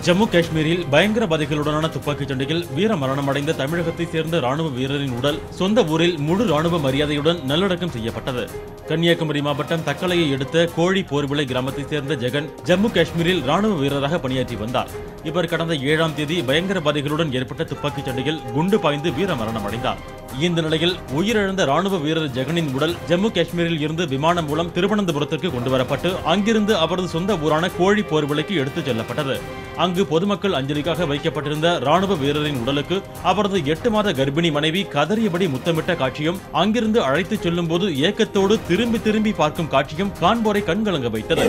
ஜம்மு காஷ்மீரில் பயங்கரவாதிகளுடனான துப்பாக்கிச் சண்டையில் வீர மரணமடைந்த தமிழகத்தைச் சேர்ந்த ராணுவ வீரரின் உடல் சொந்த ஊரில் முழு ராணுவ மரியாதையுடன் நல்லடக்கம் செய்யப்பட்டது கன்னியாகுமரி மாவட்டம் தக்கலையை அடுத்த கோழி போர்விளை கிராமத்தைச் சேர்ந்த ஜெகன் ஜம்மு காஷ்மீரில் ராணுவ வீரராக பணியாற்றி வந்தார் இவர் கடந்த ஏழாம் தேதி பயங்கரவாதிகளுடன் ஏற்பட்ட துப்பாக்கிச் சண்டையில் குண்டு பாய்ந்து வீர மரணமடைந்தார் இந்த நிலையில் உயிரிழந்த ராணுவ வீரர் ஜெகனின் உடல் ஜம்மு காஷ்மீரில் இருந்து விமானம் மூலம் திருவனந்தபுரத்திற்கு கொண்டு வரப்பட்டு அங்கிருந்து அவரது சொந்த ஊரான கோழி போர்விலைக்கு எடுத்துச் செல்லப்பட்டது அங்கு பொதுமக்கள் அஞ்சலிக்காக வைக்கப்பட்டிருந்த ராணுவ வீரரின் உடலுக்கு அவரது எட்டு மாத கர்ப்பிணி மனைவி கதறியபடி முத்தமிட்ட காட்சியும் அங்கிருந்து அழைத்துச் செல்லும் போது ஏக்கத்தோடு திரும்பி திரும்பி பார்க்கும் காட்சியும் காண்போரை கண்கலங்க வைத்தது